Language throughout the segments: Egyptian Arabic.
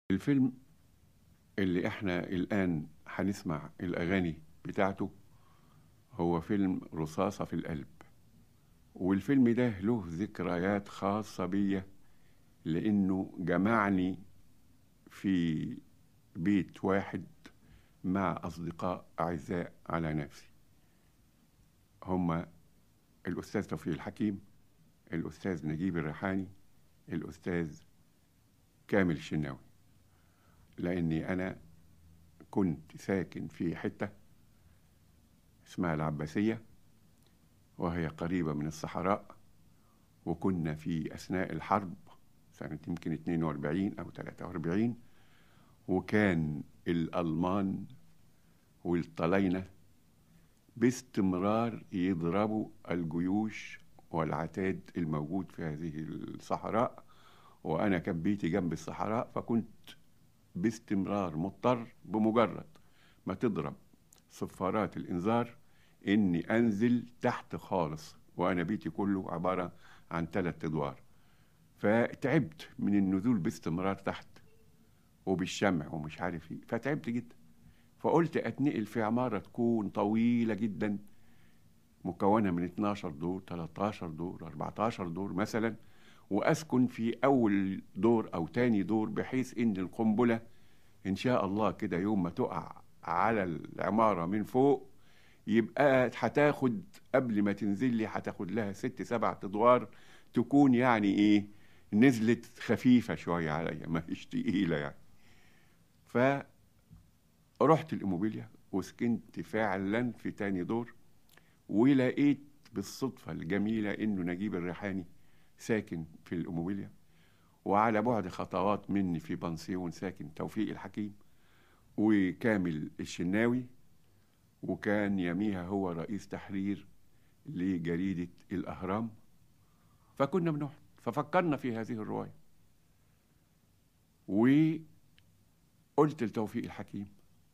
الفيلم اللي احنا الآن هنسمع الأغاني بتاعته هو فيلم رصاصة في القلب والفيلم ده له ذكريات خاصة بيا لأنه جمعني في بيت واحد مع أصدقاء أعزاء على نفسي هما الأستاذ توفيق الحكيم الأستاذ نجيب الريحاني الأستاذ كامل الشناوي لأني أنا كنت ساكن في حتة اسمها العباسية وهي قريبة من الصحراء وكنا في أثناء الحرب سنة يمكن 42 أو 43 وكان الألمان والطلاينة باستمرار يضربوا الجيوش والعتاد الموجود في هذه الصحراء وأنا كان بيتي جنب الصحراء فكنت باستمرار مضطر بمجرد ما تضرب صفارات الإنذار إني أنزل تحت خالص وأنا بيتي كله عبارة عن ثلاث أدوار فتعبت من النزول باستمرار تحت وبالشمع ومش عارف ايه فتعبت جدا فقلت اتنقل في عمارة تكون طويلة جدا مكونة من 12 دور 13 دور 14 دور مثلا واسكن في اول دور او تاني دور بحيث ان القنبلة ان شاء الله كده يوم ما تقع على العمارة من فوق يبقى هتاخد قبل ما تنزل لي هتاخد لها ست سبع ادوار تكون يعني ايه نزلت خفيفة شوية عليا ما هيش تقيلة يعني فرحت الإيموبيليا وسكنت فعلا في تاني دور ولقيت بالصدفة الجميلة إنه نجيب الريحاني ساكن في الإيموبيليا وعلى بعد خطوات مني في بنسيون ساكن توفيق الحكيم وكامل الشناوي وكان يميها هو رئيس تحرير لجريدة الأهرام فكنا بنقعد ففكرنا في هذه الرواية وقلت لتوفيق الحكيم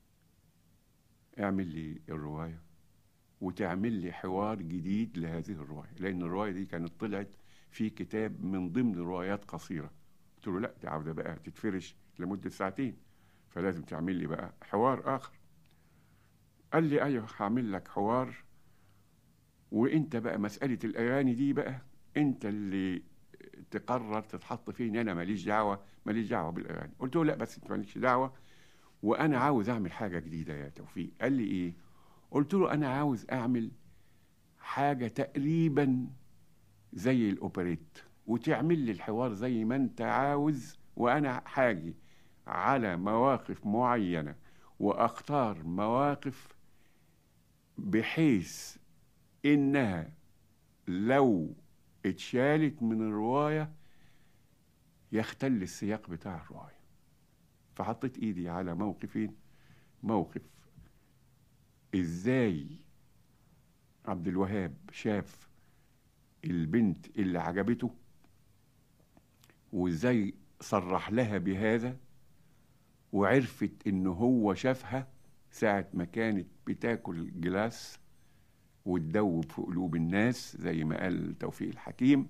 اعمل لي الرواية وتعمل لي حوار جديد لهذه الرواية لأن الرواية دي كانت طلعت في كتاب من ضمن روايات قصيرة قلت له لا دي عاوزة بقى تتفرش لمدة ساعتين فلازم تعمل لي بقى حوار آخر قال لي أيوه هعمل لك حوار وانت بقى مسألة الأغاني دي بقى انت اللي تقرر تتحط فين انا ماليش دعوه ماليش دعوه بالاغاني قلت له لا بس انت ماليش دعوه وانا عاوز اعمل حاجه جديده يا توفيق قال لي ايه قلت له انا عاوز اعمل حاجه تقريبا زي الاوبريت وتعمل لي الحوار زي ما انت عاوز وانا حاجي على مواقف معينه واختار مواقف بحيث انها لو اتشالت من الرواية يختل السياق بتاع الرواية فحطيت ايدي على موقفين موقف ازاي عبد الوهاب شاف البنت اللي عجبته وازاي صرح لها بهذا وعرفت ان هو شافها ساعة ما كانت بتاكل جلاس وتدوب في قلوب الناس زي ما قال توفيق الحكيم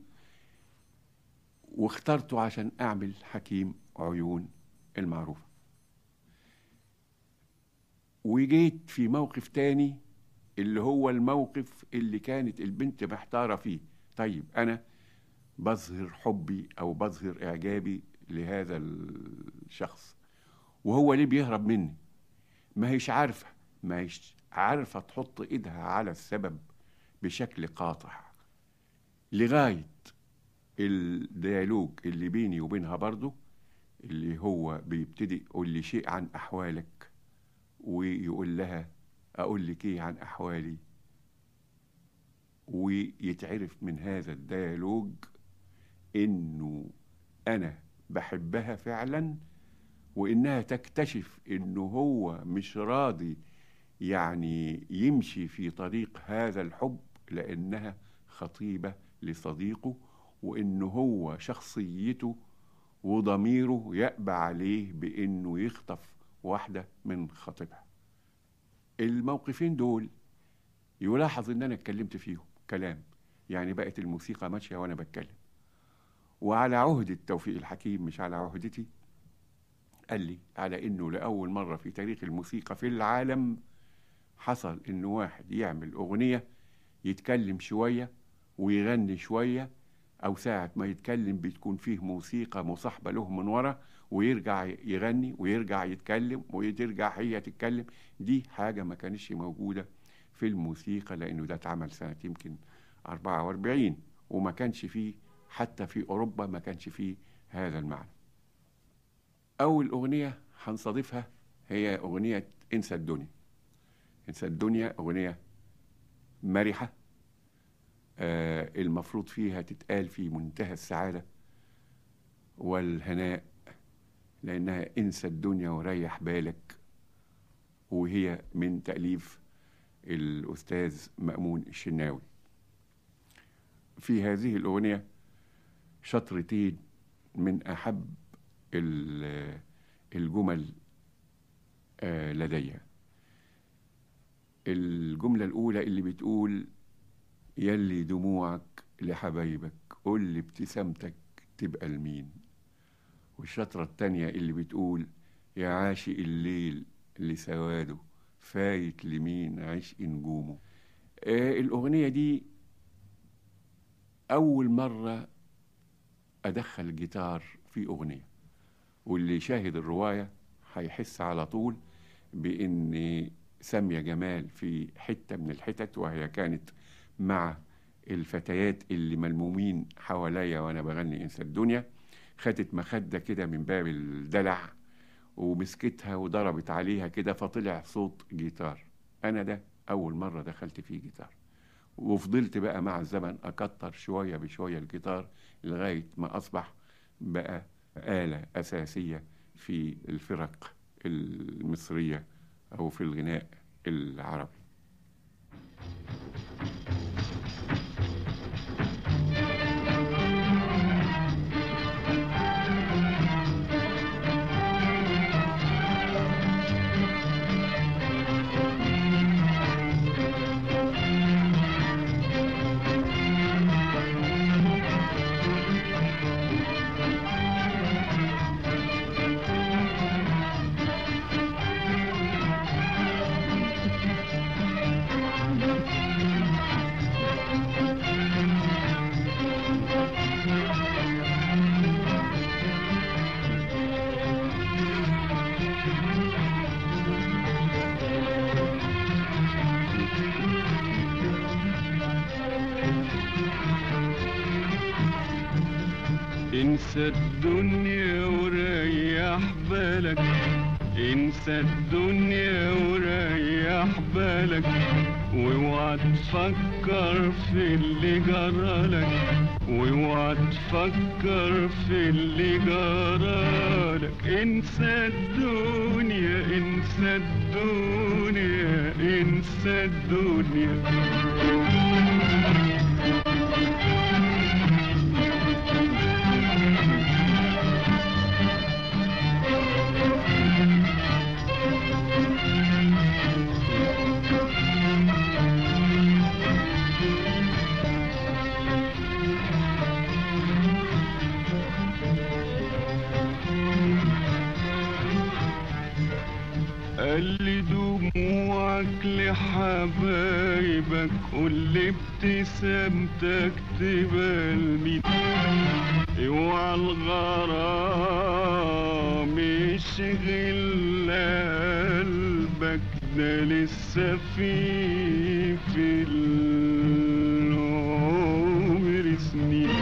واخترته عشان أعمل حكيم عيون المعروفة وجيت في موقف تاني اللي هو الموقف اللي كانت البنت محتارة فيه طيب أنا بظهر حبي أو بظهر إعجابي لهذا الشخص وهو ليه بيهرب مني ما هيش عارفة ما هيش عارفة تحط إيدها على السبب بشكل قاطع لغاية الديالوج اللي بيني وبينها برضو اللي هو بيبتدي يقول لي شيء عن أحوالك ويقول لها أقول لك إيه عن أحوالي ويتعرف من هذا الديالوج إنه أنا بحبها فعلا وإنها تكتشف إنه هو مش راضي يعني يمشي في طريق هذا الحب لأنها خطيبة لصديقه وإنه هو شخصيته وضميره يأبى عليه بإنه يخطف واحدة من خطيبها الموقفين دول يلاحظ إن أنا اتكلمت فيهم كلام يعني بقت الموسيقى ماشية وأنا بتكلم وعلى عهدة توفيق الحكيم مش على عهدتي قال لي على انه لاول مره في تاريخ الموسيقى في العالم حصل انه واحد يعمل اغنيه يتكلم شويه ويغني شويه او ساعه ما يتكلم بتكون فيه موسيقى مصاحبه له من ورا ويرجع يغني ويرجع يتكلم وترجع هي تتكلم دي حاجه ما كانتش موجوده في الموسيقى لانه ده اتعمل سنه يمكن 44 وما كانش فيه حتى في اوروبا ما كانش فيه هذا المعنى اول اغنيه هنستضيفها هي اغنيه انسى الدنيا انسى الدنيا اغنيه مرحه آه المفروض فيها تتقال في منتهى السعاده والهناء لانها انسى الدنيا وريح بالك وهي من تاليف الاستاذ مامون الشناوي في هذه الاغنيه شطرتين من احب ال- الجمل آه، لدي الجملة الأولى اللي بتقول يلي دموعك لحبايبك قول لي ابتسامتك تبقى لمين والشطرة التانية اللي بتقول يا عاشق الليل لسواده فايت لمين عشق نجومه آه الأغنية دي أول مرة أدخل جيتار في أغنية واللي شاهد الرواية هيحس على طول بإن سامية جمال في حتة من الحتت وهي كانت مع الفتيات اللي ملمومين حواليا وأنا بغني إنسى الدنيا خدت مخدة كده من باب الدلع ومسكتها وضربت عليها كده فطلع صوت جيتار أنا ده أول مرة دخلت فيه جيتار وفضلت بقى مع الزمن أكتر شوية بشوية الجيتار لغاية ما أصبح بقى آلة أساسية في الفرق المصرية أو في الغناء العربي انسى الدنيا وريح بالك انسى الدنيا وريح بالك واوعى تفكر في اللي جرالك واوعى تفكر في اللي جرالك انسى الدنيا انسى الدنيا انسى الدنيا قال لي دموعك لحبايبك قول لي ابتسامتك تبقى لمين اوعى الغرام يشغل قلبك ده لسه في في العمر سنين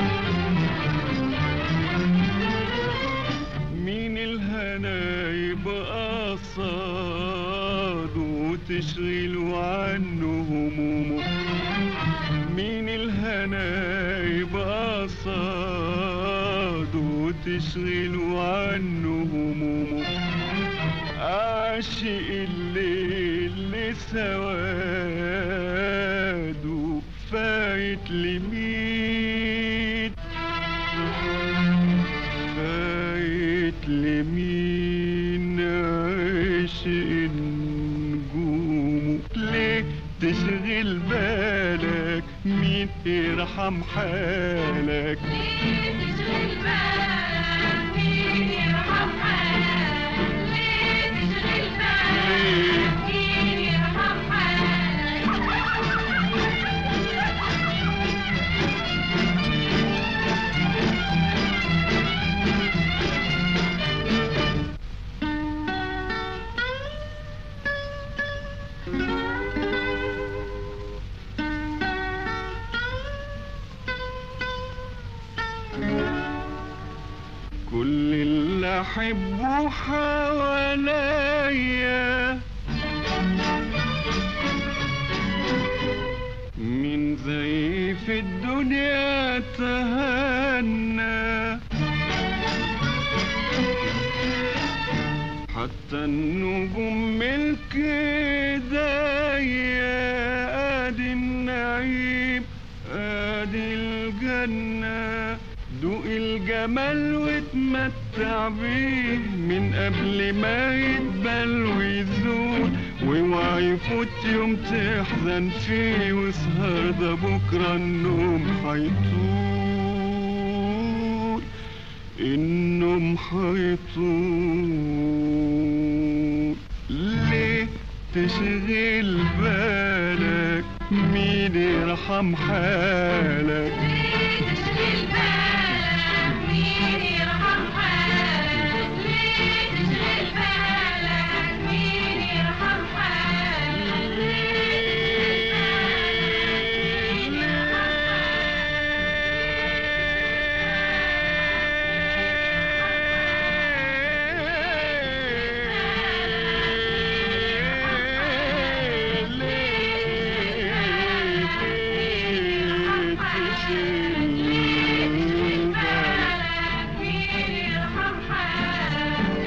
مين الهنا يبقى صاد وتشغل عنه همومه مين الهنا يبقى صاد وتشغل عنه همومه عاشق الليل لسواده فايت لمين فايت لمين عشق نجومه ليه تشغل بالك مين يرحم حالك تشغل بالك مين يرحم حالك اللي احبه حواليا من زي في الدنيا تهنى حتى النجوم ملك ايديا ادي النعيم ادي الجنة دوق الجمال واتمتع بيه من قبل ما يدبل ويزول واوعى يفوت يوم تحزن فيه واسهر ده بكرة النوم هيطول النوم هيطول ليه تشغل بالك مين يرحم حالك تشغل بالك مين يرحم حالك ليه تشغل بالك مين يرحم حالك مين يرحم حالك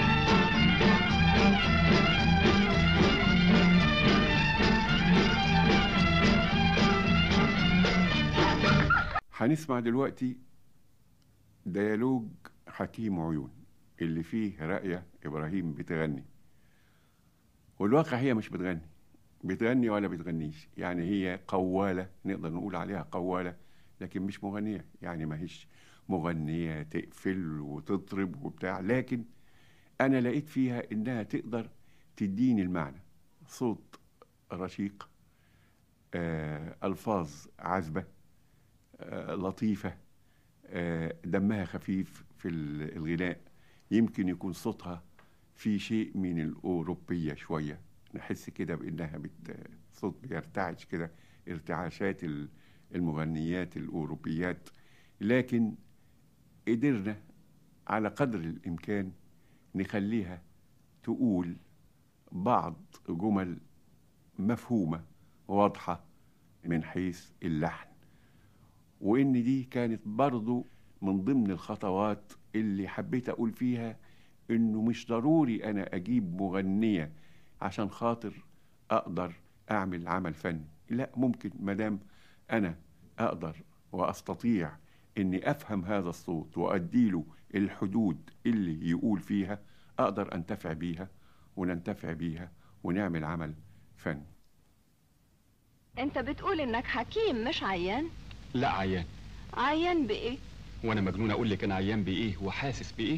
هنسمع دلوقتي ديالوج حكيم عيون اللي فيه رأية إبراهيم بتغني والواقع هي مش بتغني بتغني ولا بتغنيش يعني هي قوالة نقدر نقول عليها قوالة لكن مش مغنية يعني ما هيش مغنية تقفل وتطرب وبتاع لكن أنا لقيت فيها إنها تقدر تديني المعنى صوت رشيق آه، ألفاظ عذبة آه، لطيفة آه، دمها خفيف في ال- الغناء يمكن يكون صوتها في شيء من الأوروبية شوية نحس كده بإنها بت... صوت بيرتعش كده ارتعاشات ال- المغنيات الأوروبيات لكن قدرنا على قدر الإمكان نخليها تقول بعض جمل مفهومة واضحة من حيث اللحن وإن دي كانت برضو من ضمن الخطوات اللي حبيت أقول فيها إنه مش ضروري أنا أجيب مغنية عشان خاطر أقدر أعمل عمل فني لا ممكن مدام أنا أقدر وأستطيع إني أفهم هذا الصوت وأديله الحدود اللي يقول فيها أقدر أنتفع بيها وننتفع بيها ونعمل عمل فني انت بتقول انك حكيم مش عيان لا عيان عيان بايه وانا مجنون اقول لك انا عيان بايه وحاسس بايه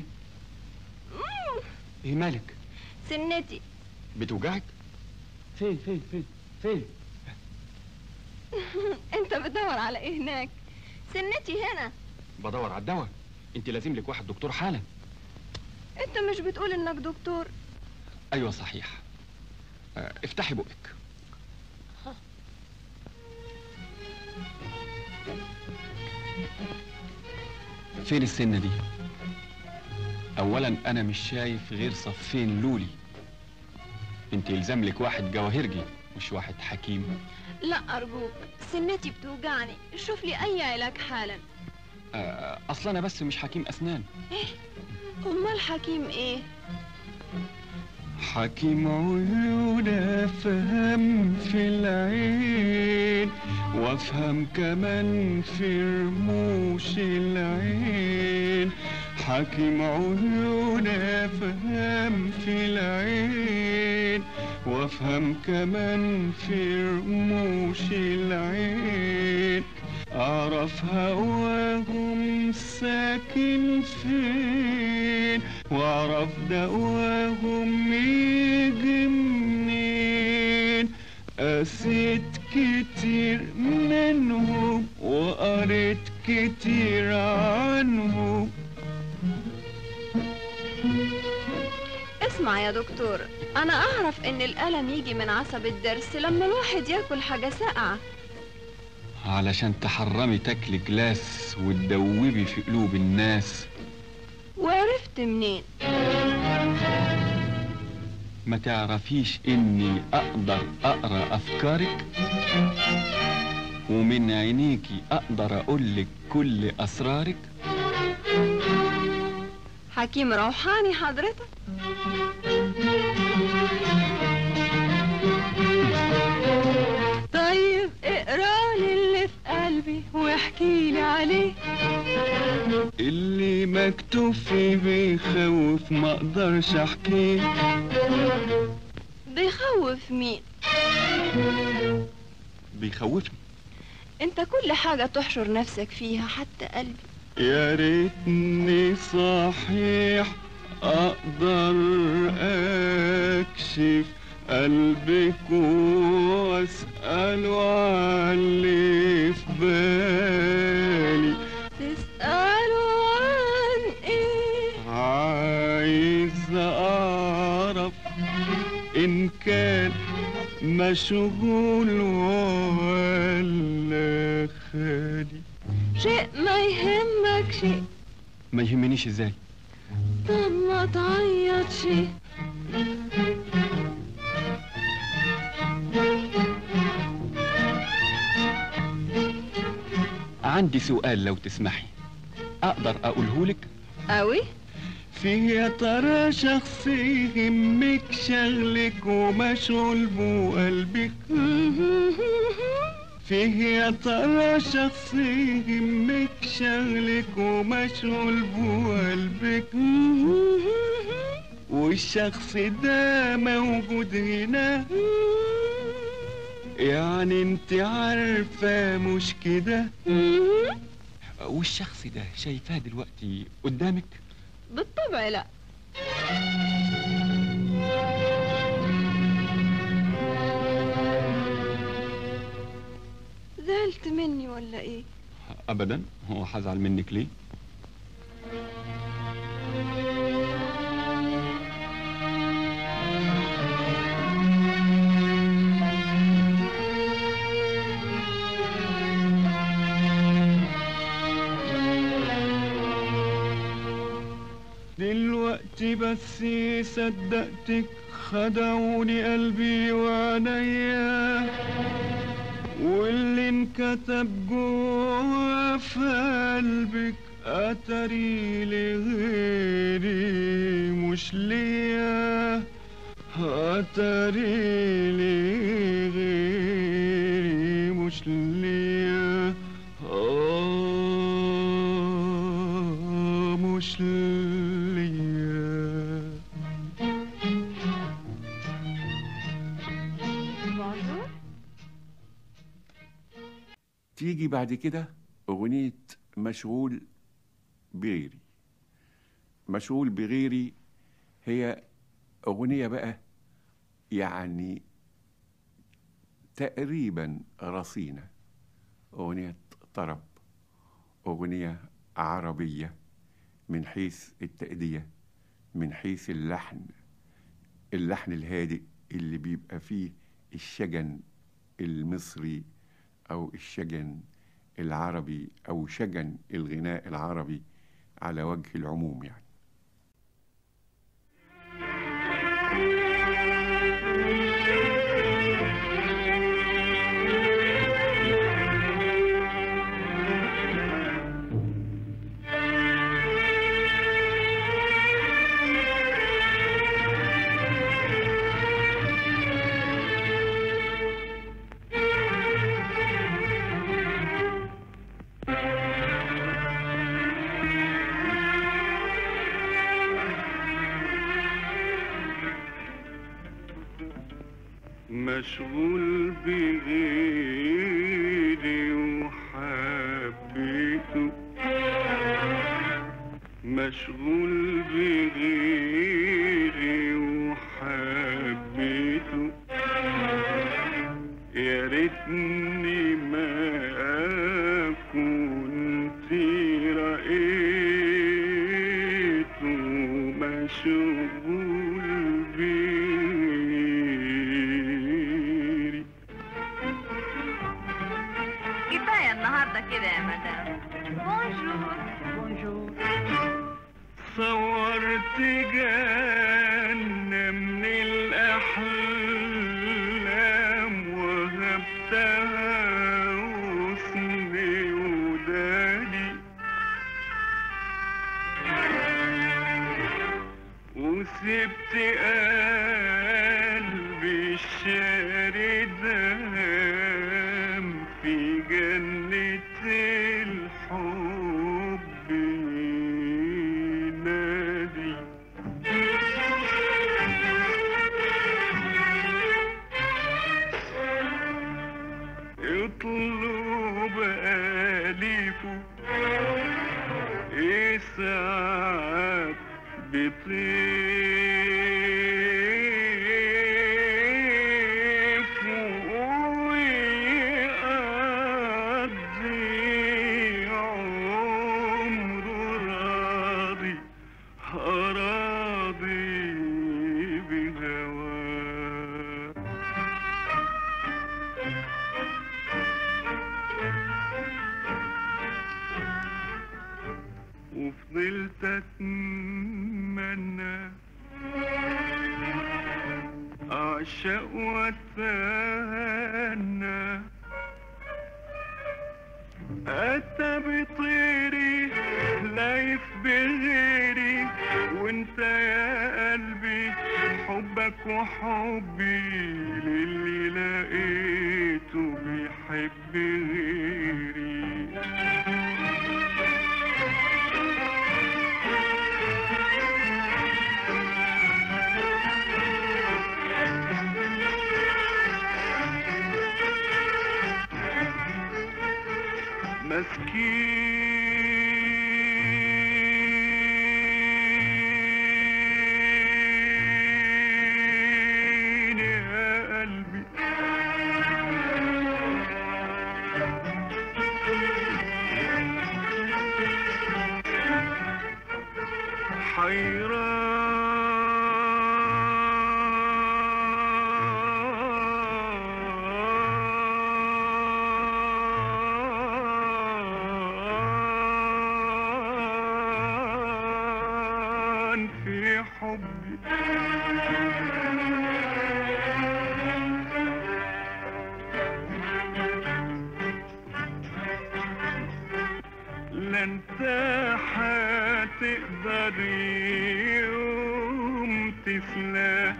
ايه مالك سنتي بتوجعك فين فين فين فين انت بتدور على ايه هناك سنتي هنا بدور على الدواء انت لازم لك واحد دكتور حالا انت مش بتقول انك دكتور ايوه صحيح آه، افتحي بقك فين السنة دي اولا انا مش شايف غير صفين لولي انت يلزم لك واحد جواهرجي مش واحد حكيم لا ارجوك سنتي بتوجعني شوف لي اي علاج حالا آه، اصلا انا بس مش حكيم اسنان امال حكيم ايه حكيم عيون افهم في العين وافهم كمان في رموش العين حكيم عيون افهم في العين وافهم كمان في رموش العين اعرف هواهم ساكن فين واعرف دواهم يجي منين قسيت كتير منهم وقريت كتير عنهم اسمع يا دكتور انا اعرف ان الالم يجي من عصب الضرس لما الواحد ياكل حاجه ساقعه علشان تحرمي تاكلي جلاس وتدوبي في قلوب الناس وعرفت عرفت منين ما تعرفيش اني اقدر اقرا افكارك ومن عينيكي اقدر اقولك كل اسرارك حكيم روحاني حضرتك طيب اقرا لي اللي في قلبي واحكي لي عليه اللي مكتوب فيه بيخوف ما اقدرش احكيه بيخوف مين بيخوفني انت كل حاجة تحشر نفسك فيها حتى قلبي يا ريتني صحيح اقدر اكشف قلبك واساله على اللي في بالي تسألوا عن ايه عايز اعرف ان كان مشغول ولا خالي شيء ما يهمك شيء ما يهمنيش ازاي طب ما تعيط شيء عندي سؤال لو تسمحي اقدر اقولهولك قوي فيه يا ترى شخص يهمك شغلك ومشغول بقلبك فيه يا ترى شخص يهمك شغلك ومشغول بقلبك والشخص ده موجود هنا يعني انت عارفة مش كده والشخص ده شايفاه دلوقتي قدامك بالطبع لا زعلت مني ولا ايه ابدا هو هزعل منك ليه دلوقتي بس صدقتك خدعوني قلبي وعينيا واللي انكتب جوا في قلبك اتري لغيري مش ليا اتري لغيري مش ليا آه مش ليا بونجور تيجي بعد كده أغنية مشغول بغيري مشغول بغيري هي أغنية بقى يعني تقريبا رصينة أغنية طرب أغنية عربية من حيث التأدية من حيث اللحن اللحن الهادئ اللي بيبقى فيه الشجن المصري أو الشجن العربي أو شجن الغناء العربي على وجه العموم يعني مشغول بغيري وحبيته مشغول بغيري وحبيته يا ريتني ما كنت رأيته مشغول بغيري كفاية النهاردة كده يا مدام بونجور بونجور صورت جنة من الأحلام وهبتها وصني وداني وسبت قلبي الشاردام في جنة الحب ينادي اطلب أليفه يسعد بطيف ويقضي عمره راضي راضي بهواه وفضلت اتمنى اعشق واتهنى اتى بطيري لايف بغيري وانت يا قلبي حبك وحبي للي لقيته بيحب غيري مسكين يا قلبي حيران في حبي لا انت هتقدر يوم تسلى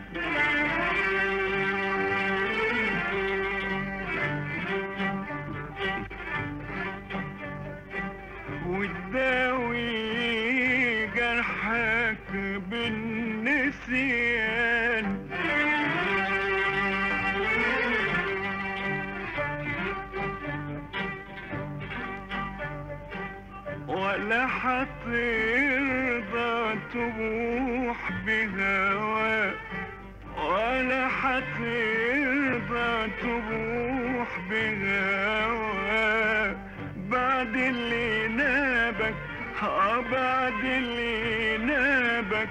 وتداوي جرحك بالنسيان ولا حترضى تبوح بهواك ولا حترضى تبوح بهواك بعد اللي نابك اه بعد اللي نابك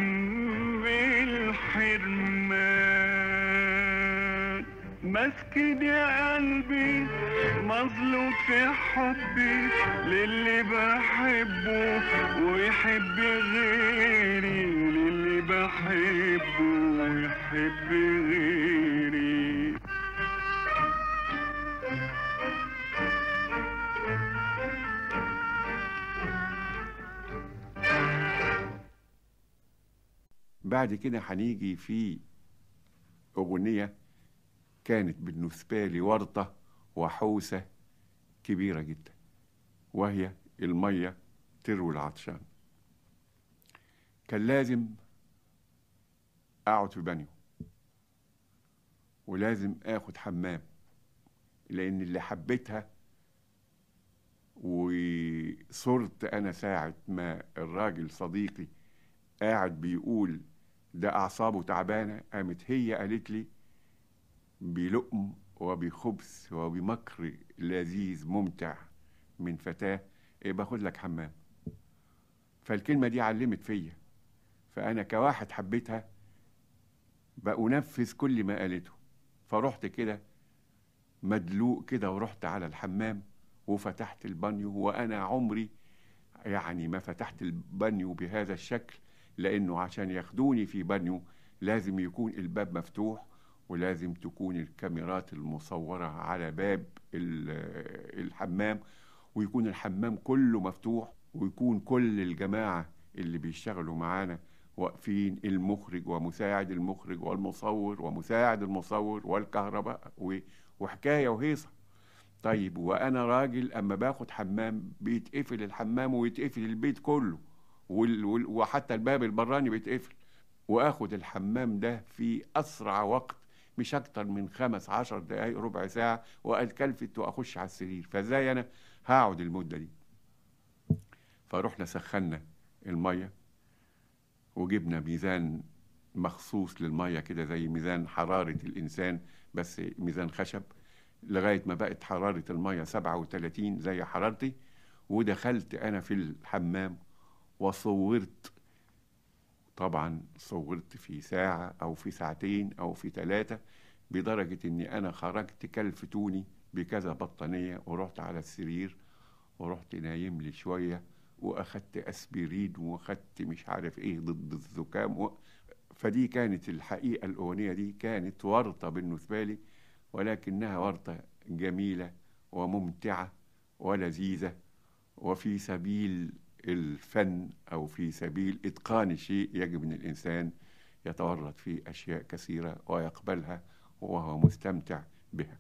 بالحرمان مسكن يا قلبي مظلوم في حبي للي بحبه ويحب غيري للي بحبه ويحب غيري بعد كده هنيجي في أغنية كانت بالنسبة لي ورطة وحوسة كبيرة جدا وهي المية تروي العطشان كان لازم أقعد في بانيو ولازم آخد حمام لأن اللي حبيتها وصرت أنا ساعة ما الراجل صديقي قاعد بيقول ده أعصابه تعبانة قامت هي قالت لي بلقم وبخبث وبمكر لذيذ ممتع من فتاة إيه باخد لك حمام فالكلمة دي علمت فيا فأنا كواحد حبيتها بأنفذ كل ما قالته فرحت كده مدلوق كده ورحت على الحمام وفتحت البانيو وأنا عمري يعني ما فتحت البانيو بهذا الشكل لانه عشان ياخدوني في بانيو لازم يكون الباب مفتوح ولازم تكون الكاميرات المصورة على باب ال- الحمام ويكون الحمام كله مفتوح ويكون كل الجماعة اللي بيشتغلوا معانا واقفين المخرج ومساعد المخرج والمصور ومساعد المصور والكهرباء و- وحكاية وهيصة طيب وانا راجل اما باخد حمام بيتقفل الحمام ويتقفل البيت كله وال- وال- وحتى الباب البراني بيتقفل واخد الحمام ده في اسرع وقت مش اكتر من خمس عشر دقايق ربع ساعة واتكلفت واخش على السرير فازاي انا هقعد المدة دي فروحنا سخنا المية وجبنا ميزان مخصوص للمية كده زي ميزان حرارة الإنسان بس ميزان خشب لغاية ما بقت حرارة المية 37 زي حرارتي ودخلت أنا في الحمام وصورت طبعا صورت في ساعة أو في ساعتين أو في ثلاثة بدرجة إني أنا خرجت كلفتوني بكذا بطانية ورحت على السرير ورحت نايم لي شوية وأخدت أسبرين وأخدت مش عارف إيه ضد الزكام و... فدي كانت الحقيقة الأغنية دي كانت ورطة بالنسبة لي ولكنها ورطة جميلة وممتعة ولذيذة وفي سبيل الفن أو في سبيل إتقان الشيء يجب أن الإنسان يتورط في أشياء كثيرة ويقبلها وهو مستمتع بها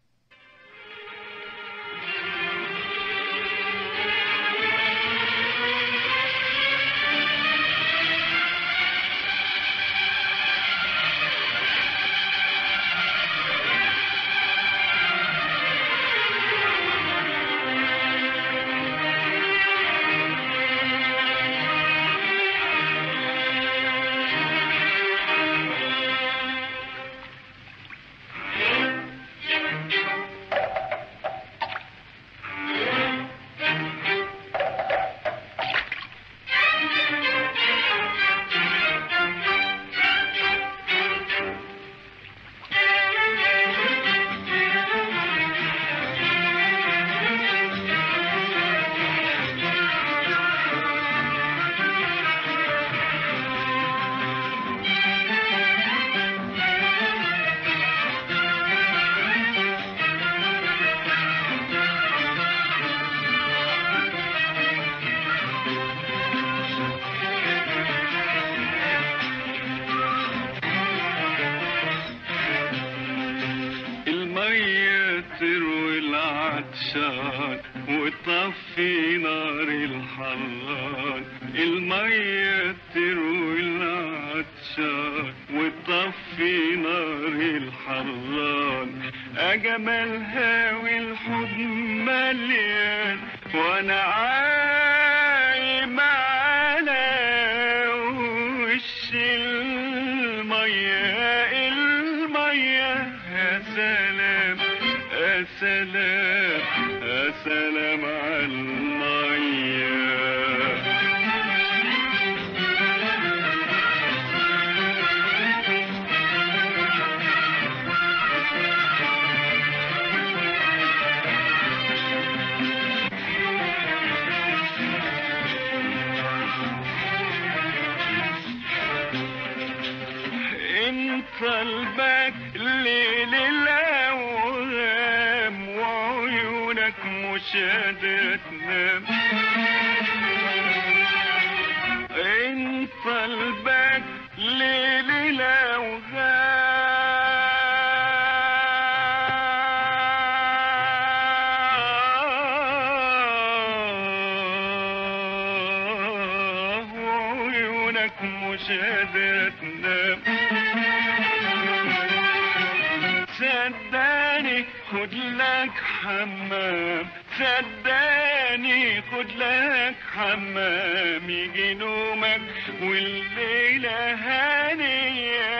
المية تروي العطشان وتطفي نار الحران المية تروي العطشان وتطفي نار الحران أجملها والحب مليان وأنا عايم على وش المية المية يا سلام يا سلام يا سلام على المية انت البك ليل الاوهام وعيونك مش قادرة تنام انت البك ليل الاوهام وعيونك مش قادرة تنام صدقني خد لك حمام صدقني خد لك حمام يجي نومك والليلة هانية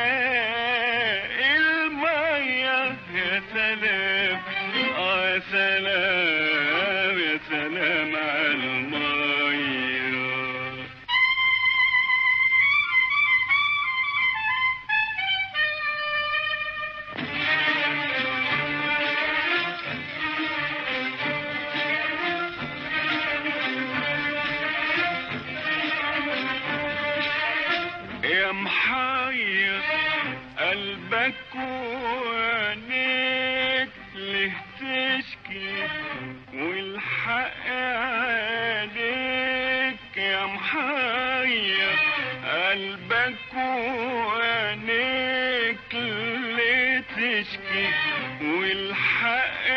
المية يا سلام اه يا سلام يا سلام على المية محير قلبك وعينيك ليه تشكي والحق عليك يا محير قلبك وعينيك ليه تشكي والحق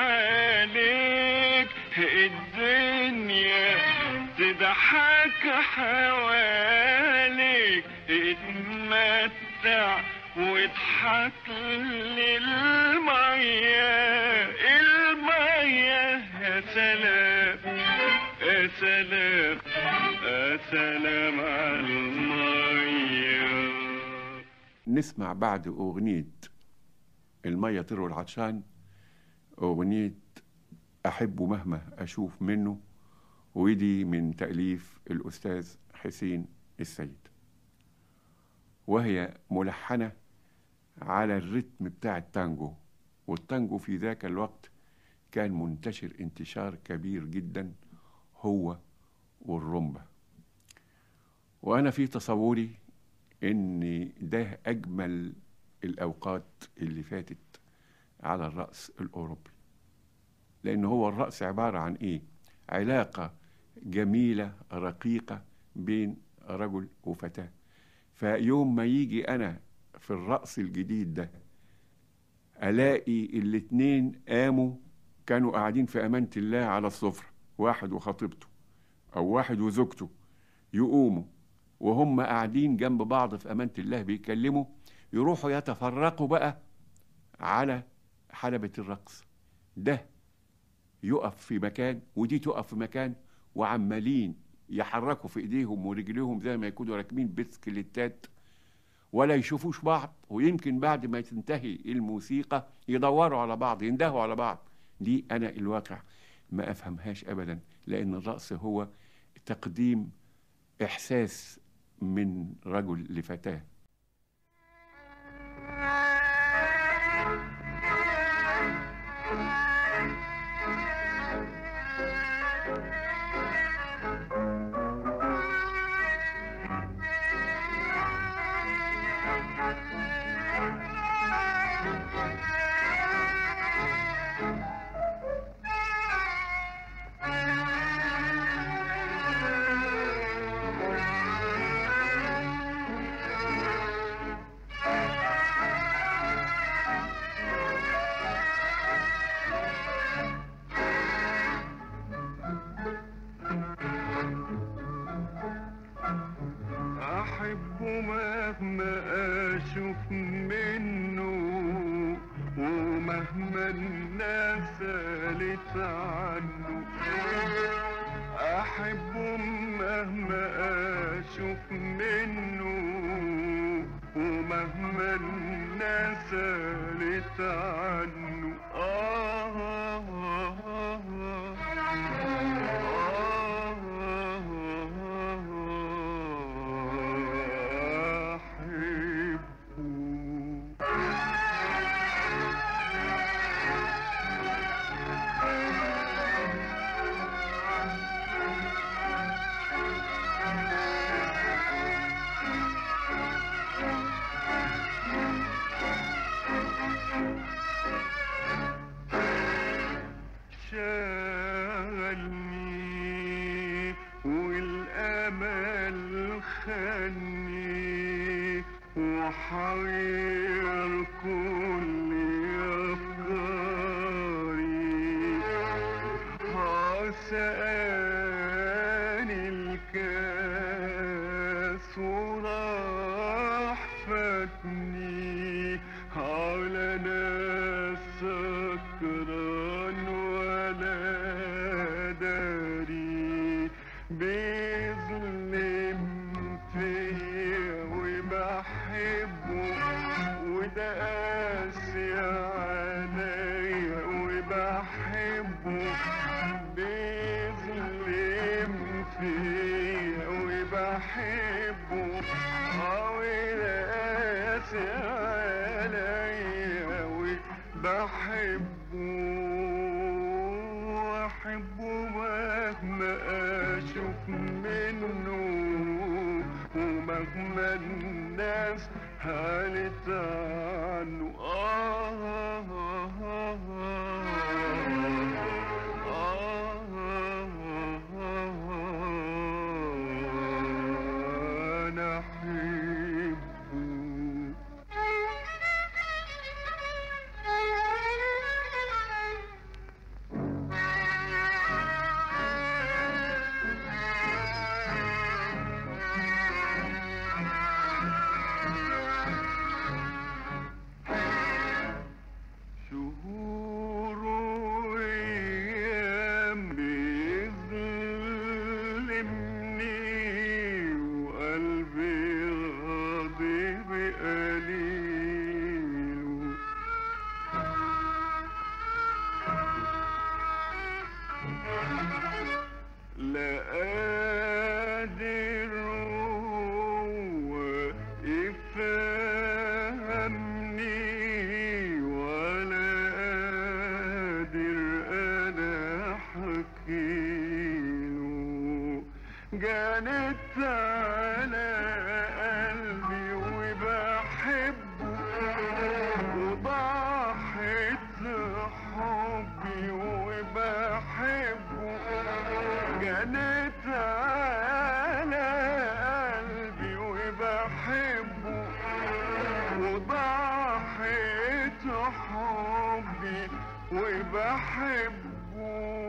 عليك الدنيا تضحك حواليك اتمتع واضحك للمية المية يا سلام يا سلام يا سلام على المية نسمع بعد أغنية المية تروي العطشان أغنية أحبه مهما أشوف منه ودي من تأليف الأستاذ حسين السيد وهي ملحنة على الرتم بتاع التانجو والتانجو في ذاك الوقت كان منتشر انتشار كبير جدا هو والرمبة وأنا في تصوري إن ده أجمل الأوقات اللي فاتت على الرأس الأوروبي لأن هو الرأس عبارة عن إيه؟ علاقة جميلة رقيقة بين رجل وفتاة فيوم ما يجي أنا في الرأس الجديد ده ألاقي الاتنين قاموا كانوا قاعدين في أمانة الله على السفرة واحد وخطيبته أو واحد وزوجته يقوموا وهم قاعدين جنب بعض في أمانة الله بيتكلموا يروحوا يتفرقوا بقى على حلبة الرقص ده يقف في مكان ودي تقف في مكان وعمالين يحركوا في ايديهم ورجليهم زي ما يكونوا راكبين بسكليتات ولا يشوفوش بعض ويمكن بعد ما تنتهي الموسيقى يدوروا على بعض يندهوا على بعض دي انا الواقع ما افهمهاش ابدا لان الرقص هو تقديم احساس من رجل لفتاه أحبه مهما أشوف منه ومهما الناس قالت عنه أحبه مهما أشوف منه ومهما الناس قالت عنه آه آه آه أحبه شغلني والامل خلني وحير كل افكاري عساني الكاس وراح فاتني على ناس سكران ولا داري بيظلم فيا وبحبه وده قاسي عليا وبحبه بيظلم فيا وبحبه وده قاسي عليا وبحبه واحبه مهما اشوف منه ومهما الناس الناس هانت عنه آه آه آه آه أنا أحبه شهور وأيام بيظلمني وقلبي غاضب قليل لا قادر هو يفهمني ولا قادر انا احكيله جانت على قلبي وبحبه وضحت حبي وبحبه جنت على قلبي وبحبه وضحت حبي وبحبه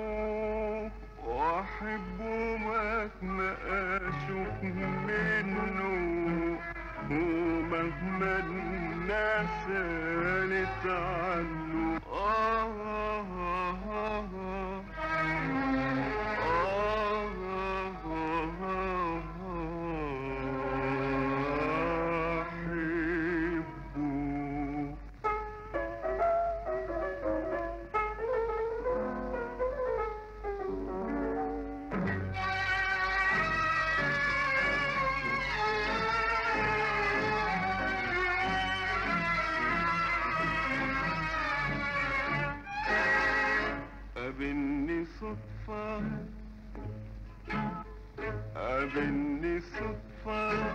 واحبه مهما اشوف منه ومهما الناس قالت عنه آه آه آه آه أحبه قابلني صدفة قابلني صدفة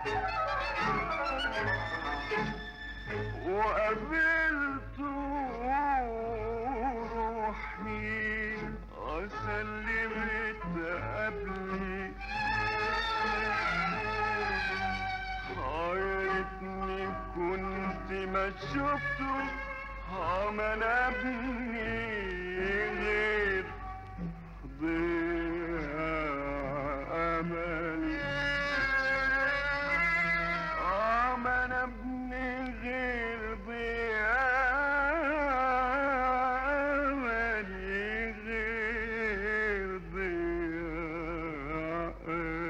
وقابلت روحي وسلمت قبلي خيرتني كنت ما شفته ها ما انا ابني غير ضياع املي اه ما انا ابني غير ضياع املي غير ضياع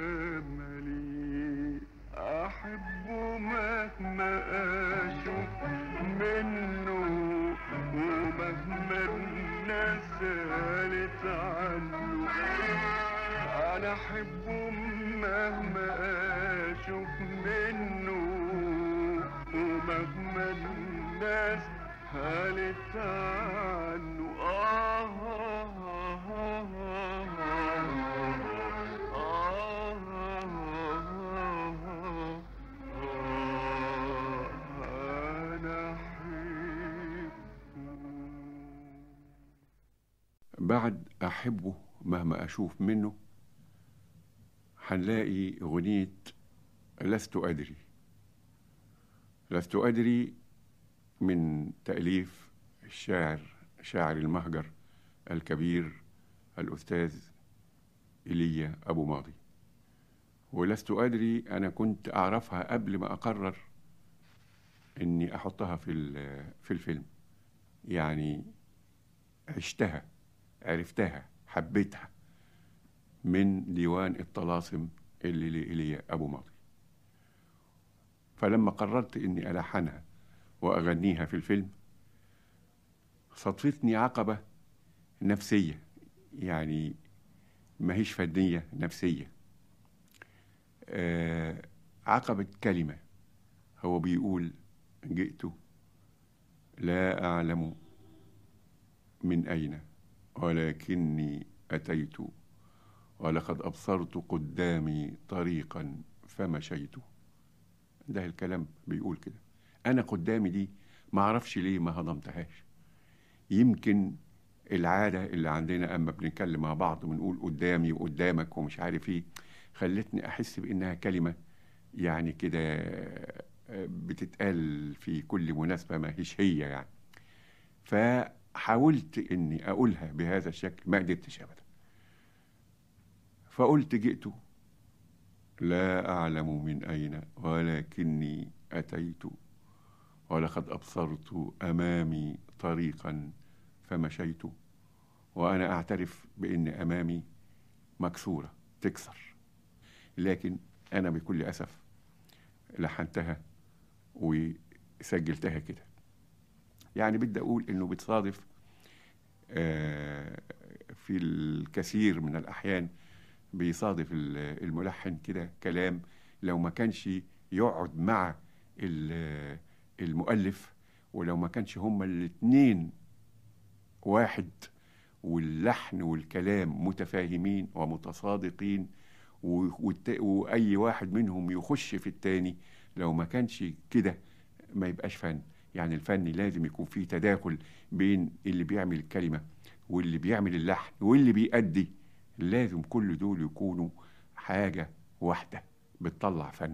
املي احبه مهما اشوف منه ومهما الناس قالت عنه انا احبه مهما اشوف منه ومهما الناس قالت عنه آه آه آه آه أنا أحبه بعد أحبه مهما أشوف منه هنلاقي أغنية لست أدري لست أدري من تأليف الشاعر شاعر المهجر الكبير الأستاذ إيليا أبو ماضي ولست أدري أنا كنت أعرفها قبل ما أقرر إني أحطها في ال- في الفيلم يعني عشتها عرفتها حبيتها من ديوان الطلاسم اللي لإيليا أبو ماضي فلما قررت إني ألحنها وأغنيها في الفيلم صدفتني عقبة نفسية يعني ماهيش فنية نفسية آه عقبة كلمة هو بيقول جئت لا أعلم من أين ولكني أتيت ولقد أبصرت قدامي طريقا فمشيت ده الكلام بيقول كده انا قدامي دي ما اعرفش ليه ما هضمتهاش يمكن العاده اللي عندنا اما بنتكلم مع بعض ونقول قدامي وقدامك ومش عارف ايه خلتني احس بانها كلمه يعني كده آه، بتتقال في كل مناسبه ما هيش هي يعني فحاولت اني اقولها بهذا الشكل ما قدرتش ابدا فقلت جئت لا اعلم من اين ولكني اتيت ولقد ابصرت امامي طريقا فمشيت وانا اعترف بان امامي مكسوره تكسر لكن انا بكل اسف لحنتها وسجلتها كده يعني بدي اقول انه بتصادف آه، في الكثير من الاحيان بيصادف ال- الملحن كده كلام لو ما كانش يقعد مع ال- المؤلف ولو ما كانش هما الاتنين واحد واللحن والكلام متفاهمين ومتصادقين و- والت- واي واحد منهم يخش في التاني لو ما كانش كده ما يبقاش فن يعني الفن لازم يكون فيه تداخل بين اللي بيعمل الكلمة واللي بيعمل اللحن واللي بيأدي لازم كل دول يكونوا حاجة واحدة بتطلع فن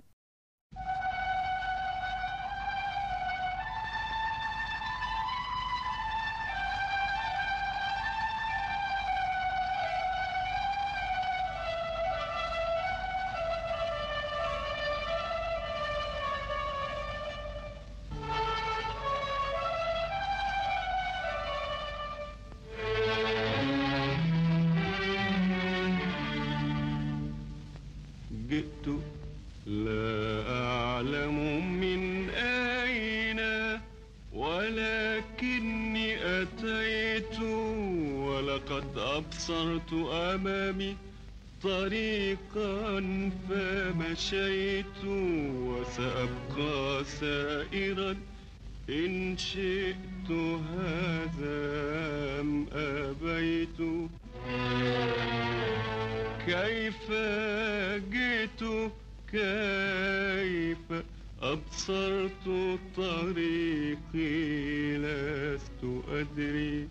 جئت لا أعلم من أين ولكني أتيت ولقد أبصرت أمامي طريقا فمشيت وسأبقى سائرا إن شئت هذا أم أبيت كيف جئت كيف أبصرت طريقي لست أدري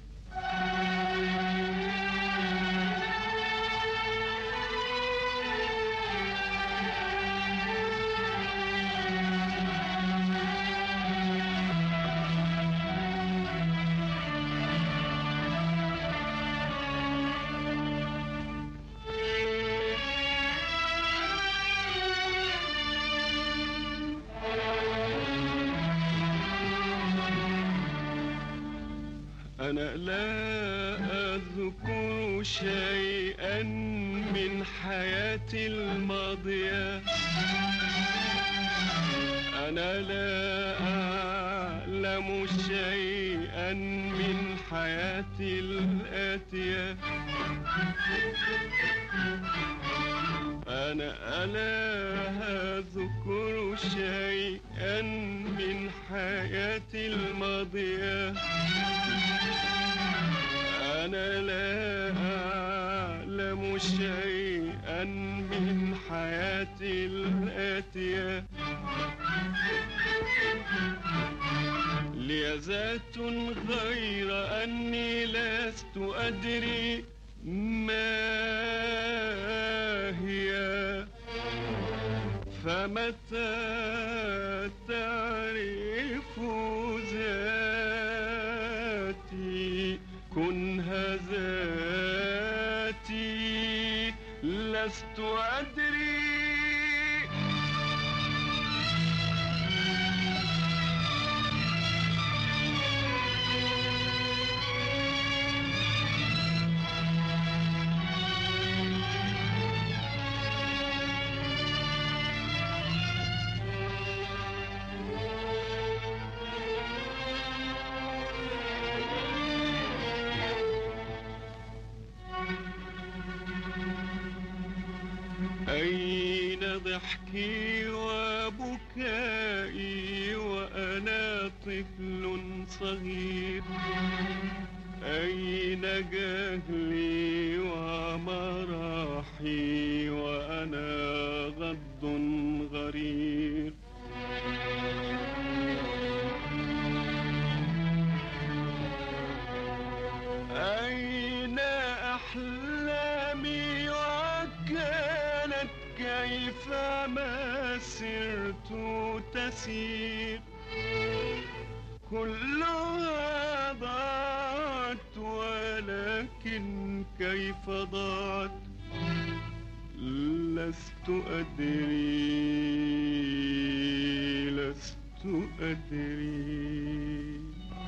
أنا لا أذكر شيئا من حياتي الماضية أنا لا أعلم شيئا من حياتي الآتية أنا ألا أذكر شيئا من حياتي الماضية أنا لا أعلم شيئا من حياتي الآتية لي ذات غير أني لست أدري ما هي فمتى تعرف ذاتي كنها ذاتي لست أدري أين ضحكي وبكائي وأنا طفل صغير أين جهلي ومراحي وأنا غض غرير نسير كلها ضاعت ولكن كيف ضاعت لست أدري لست أدري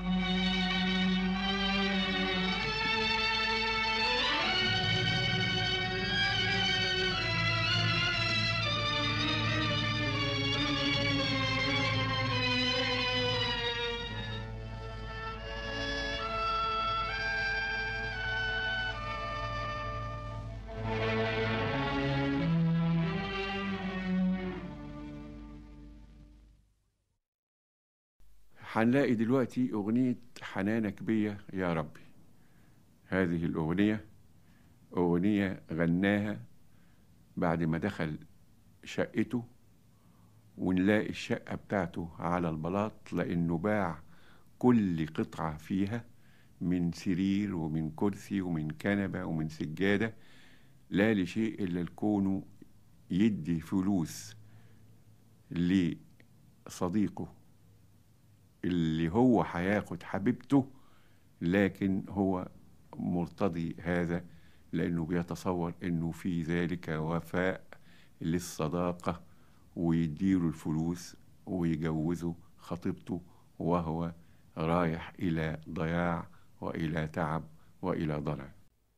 هنلاقي دلوقتي أغنية حنانك بيا يا ربي هذه الأغنية أغنية غناها بعد ما دخل شقته ونلاقي الشقة بتاعته على البلاط لأنه باع كل قطعة فيها من سرير ومن كرسي ومن كنبة ومن سجادة لا لشيء إلا لكونه يدي فلوس لصديقه اللي هو هياخد حبيبته لكن هو مرتضي هذا لأنه بيتصور إنه في ذلك وفاء للصداقة ويديله الفلوس ويجوزه خطيبته وهو رايح إلى ضياع وإلى تعب وإلى ضلع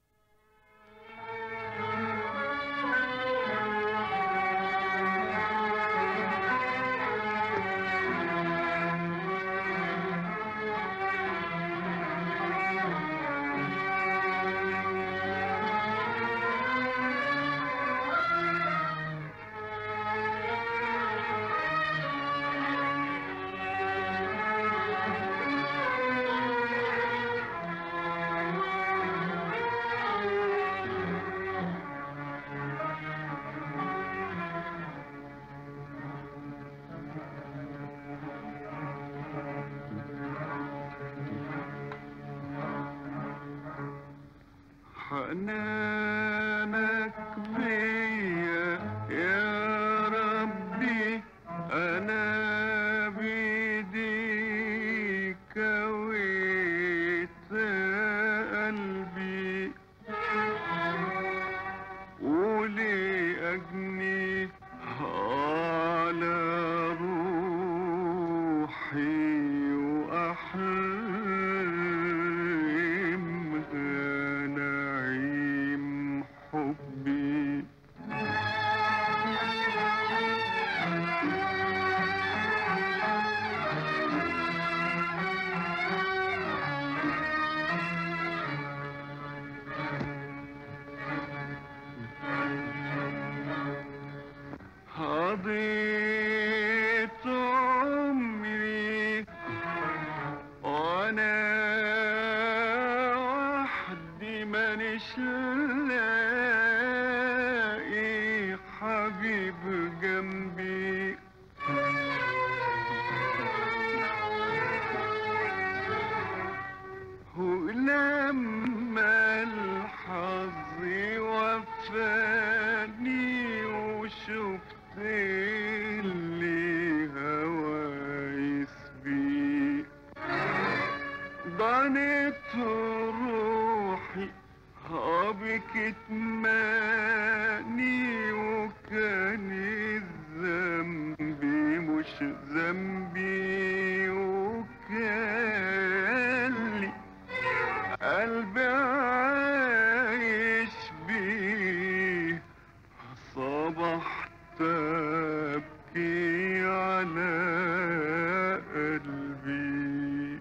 حنانك بيا يا ربي أنا بيدي كويت قلبي ولي أجني على روحي وأحلمها نعيم حبي قضيت عمري وانا وحدي مانيش لاقي حبيب جنبي ولما الحظ وفاني وشفت اللي هوايس بيه ضنت روحي بك تماني وكان الذنب مش ذنبي وكان لي قلبي عايش بيه صبحت ابكي على قلبي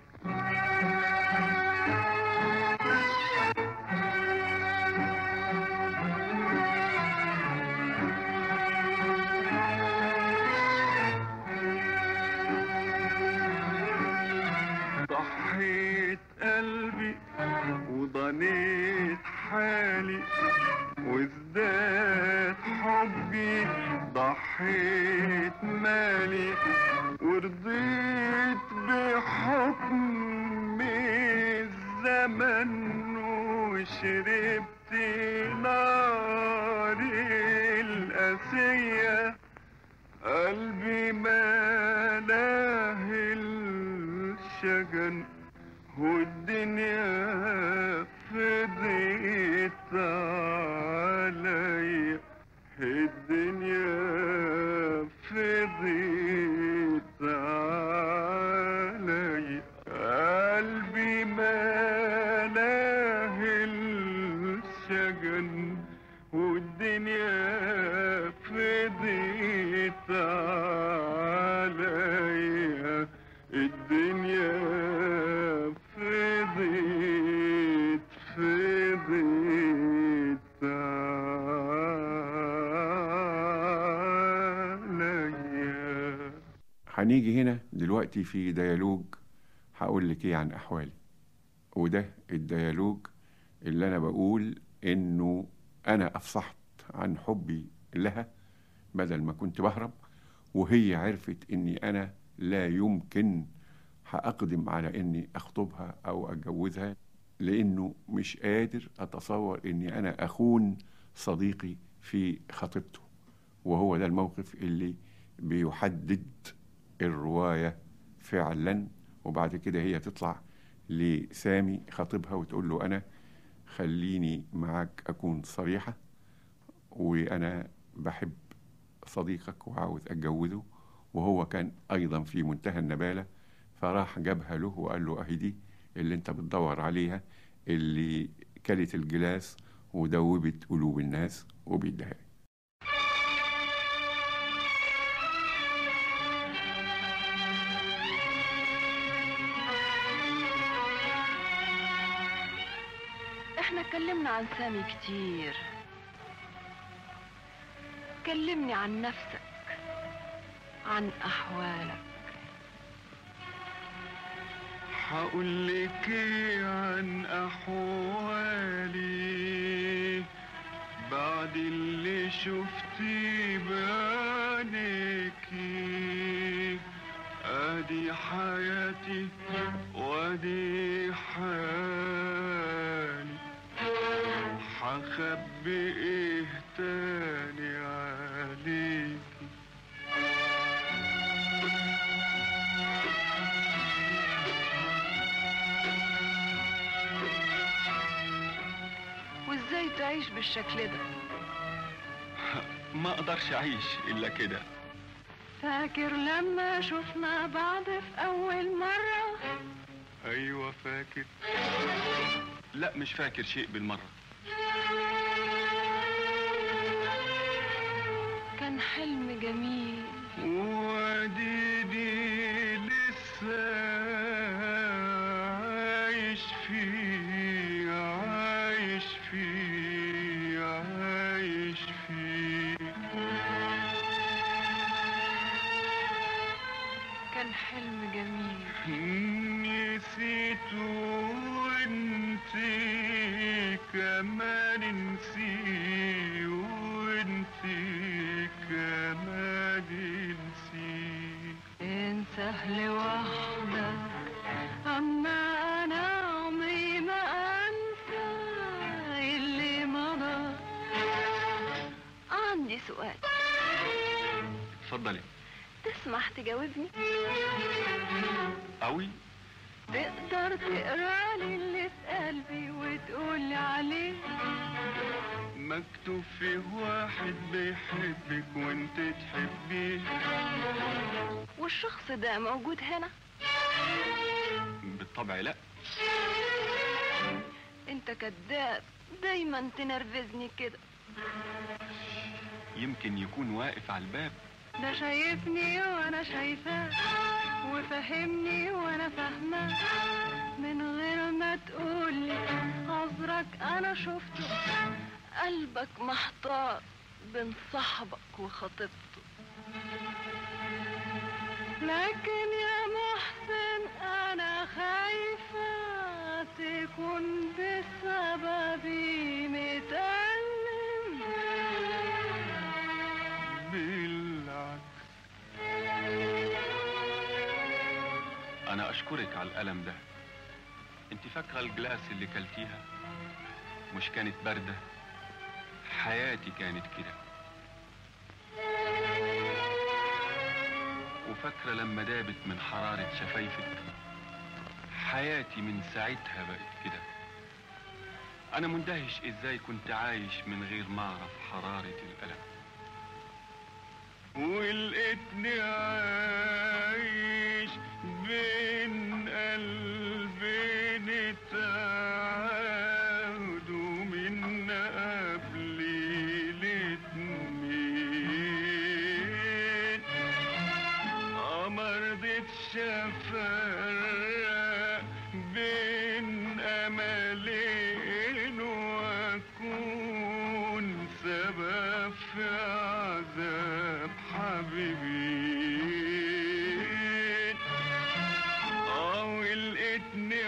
ضحيت قلبي وضنيت حالي وازداد حبي ضحيت مالي ورضيت بحكم الزمن وشربت نار القاسية قلبي ما الشجن والدنيا فضيت عليا الدنيا فضيت عليا قلبي ملاه الشجن والدنيا فضيت عليا الدنيا فضيت فضيت عليا هنيجي هنا دلوقتي في ديالوج هقول لك ايه عن احوالي وده الديالوج اللي انا بقول انه انا افصحت عن حبي لها بدل ما كنت بهرب وهي عرفت اني انا لا يمكن هأقدم على اني اخطبها او اتجوزها لانه مش قادر اتصور اني انا اخون صديقي في خطيبته وهو ده الموقف اللي بيحدد الرواية فعلا وبعد كده هي تطلع لسامي خطيبها وتقول له أنا خليني معاك أكون صريحة وأنا بحب صديقك وعاوز أتجوزه وهو كان أيضا في منتهى النبالة فراح جابها له وقال له أهي دي اللي أنت بتدور عليها اللي كلت الجلاس ودوبت قلوب الناس وبيديها لي. احنا اتكلمنا عن سامي كتير كلمني عن نفسك عن احوالك هقول لك إيه عن احوالي بعد اللي شفتي بعينيكي ادي حياتي وادي حالي هخبي ايه تاني عليكي وازاي تعيش بالشكل ده ما اقدرش اعيش الا كده فاكر لما شفنا بعض في اول مرة ايوه فاكر لا مش فاكر شيء بالمرة كان حلم جميل واديني لسه عايش فيه عايش فيه عايش فيه كان حلم جميل نسيت وانت كمان نسي وانت كمان نسي انسى لوحدك اما انا عمري ما انسى اللي مضى عندي سؤال اتفضلي تسمح تجاوبني قوي تقدر تقرا لي اللي في قلبي وتقول لي عليه مكتوب فيه واحد بيحبك وانت تحبيه والشخص ده موجود هنا بالطبع لا انت كذاب دايما تنرفزني كده يمكن يكون واقف على الباب ده شايفني وانا شايفاه وفهمني وانا فاهماه من غير ما تقولي عذرك انا شفته قلبك محتار بين صاحبك وخطيبته لكن يا محسن انا خايفة تكون بسببي متألم بالعكس انا اشكرك على الالم ده انت فاكره الجلاس اللي كلتيها مش كانت بارده حياتي كانت كده وفاكره لما دابت من حراره شفايفك حياتي من ساعتها بقت كده انا مندهش ازاي كنت عايش من غير ما اعرف حرارة الألم ولقيتني عايش بين قلبين تعاودوا من قبل الاتنين آه مرضتش افرق بين املين واكون سبب في عذاب حبيبين اه ولقيتني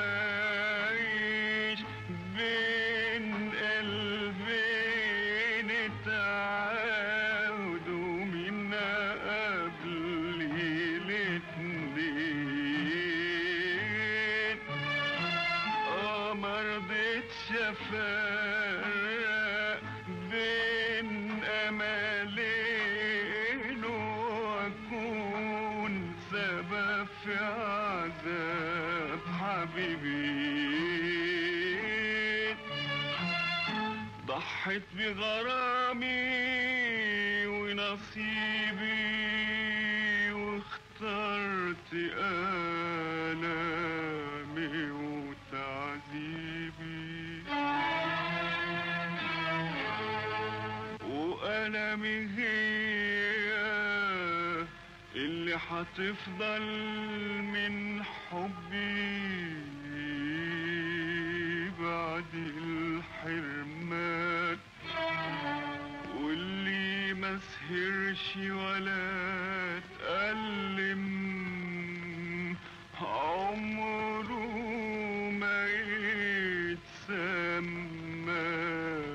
عايش بين قلبين تعاودوا من قبل الاتنين اه مرضتش افرق بين املين واكون سبب في عذاب حبيبي ضحت بغرامي ونصيبي واخترت آلامي وتعذيبي وألمي هي اللي حتفضل من حبي بعد الحرمان واللي ما سهرش ولا تألم عمره ما يتسمى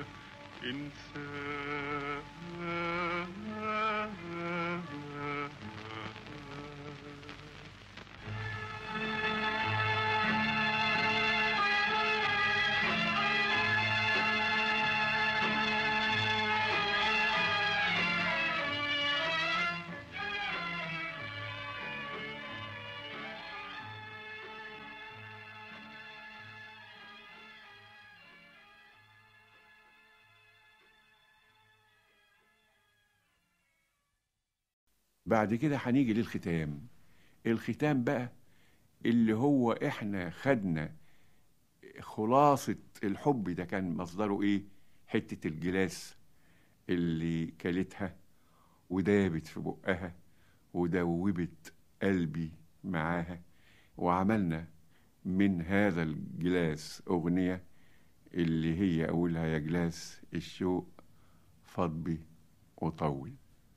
إنسان بعد كده هنيجي للختام الختام بقى اللي هو احنا خدنا خلاصة الحب ده كان مصدره ايه حتة الجلاس اللي كلتها ودابت في بقها ودوبت قلبي معاها وعملنا من هذا الجلاس أغنية اللي هي أولها يا جلاس الشوق فضبي وطول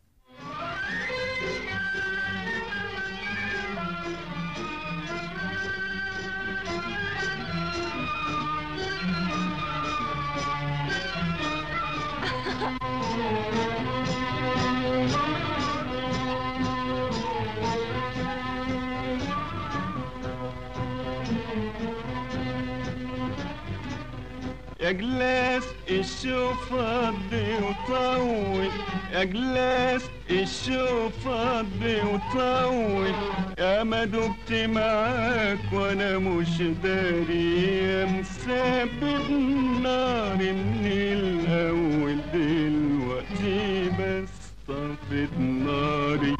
يا جلاس الشوف فضي وطول يا جلاس الشوف فضي وطول يا ما دبت معاك وانا مش داري يا مسبب نار من الاول دلوقتي بس طفت ناري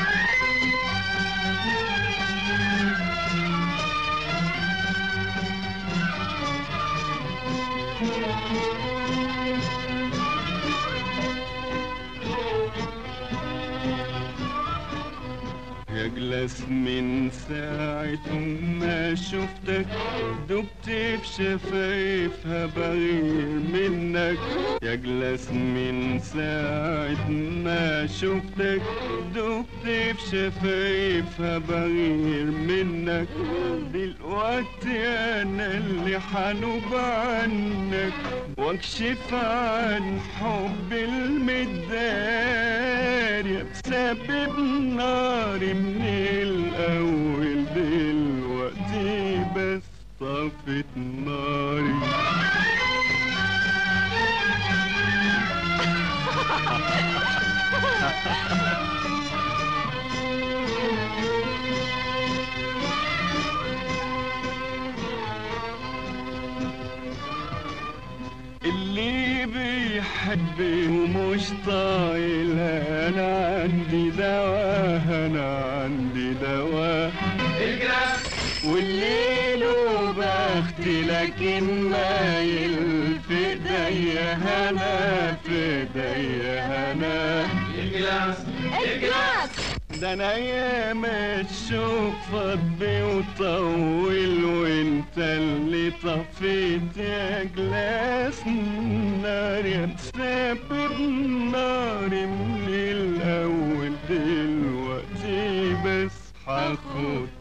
يا جلاس من ساعة ما شفتك دبت في شفايفها بغير منك يا جلاس من ساعة ما شفتك دبت في شفايفها بغير منك دلوقتي انا اللي حنوب عنك واكشف عن حب المداري بسبب ناري من الاول دلوقتي بس طفت ناري بيه ومش طايل انا عندي دواء انا عندي دواء والليل وبخت لكن مايل في ايديا هنا في ايديا هنا ده انا ايام الشوق فضي وطول وانت اللي طفيت يا جلاس النار يا مسافر ناري من الاول دلوقتي بس هاخد